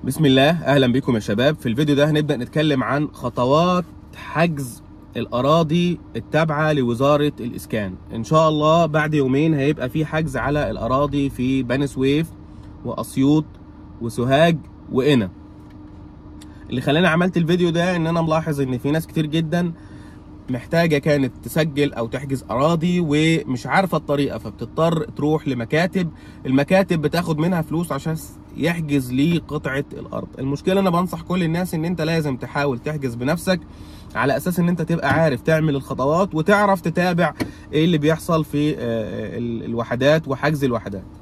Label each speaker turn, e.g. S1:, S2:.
S1: بسم الله اهلا بكم يا شباب في الفيديو ده هنبدا نتكلم عن خطوات حجز الاراضي التابعه لوزاره الاسكان ان شاء الله بعد يومين هيبقى في حجز على الاراضي في بني سويف واسيوط وسوهاج وقنا اللي خلاني عملت الفيديو ده ان انا ملاحظ ان في ناس كتير جدا محتاجه كانت تسجل او تحجز اراضي ومش عارفه الطريقه فبتضطر تروح لمكاتب المكاتب بتاخد منها فلوس عشان يحجز ليه قطعه الارض المشكله انا بنصح كل الناس ان انت لازم تحاول تحجز بنفسك على اساس ان انت تبقى عارف تعمل الخطوات وتعرف تتابع ايه اللي بيحصل في الوحدات وحجز الوحدات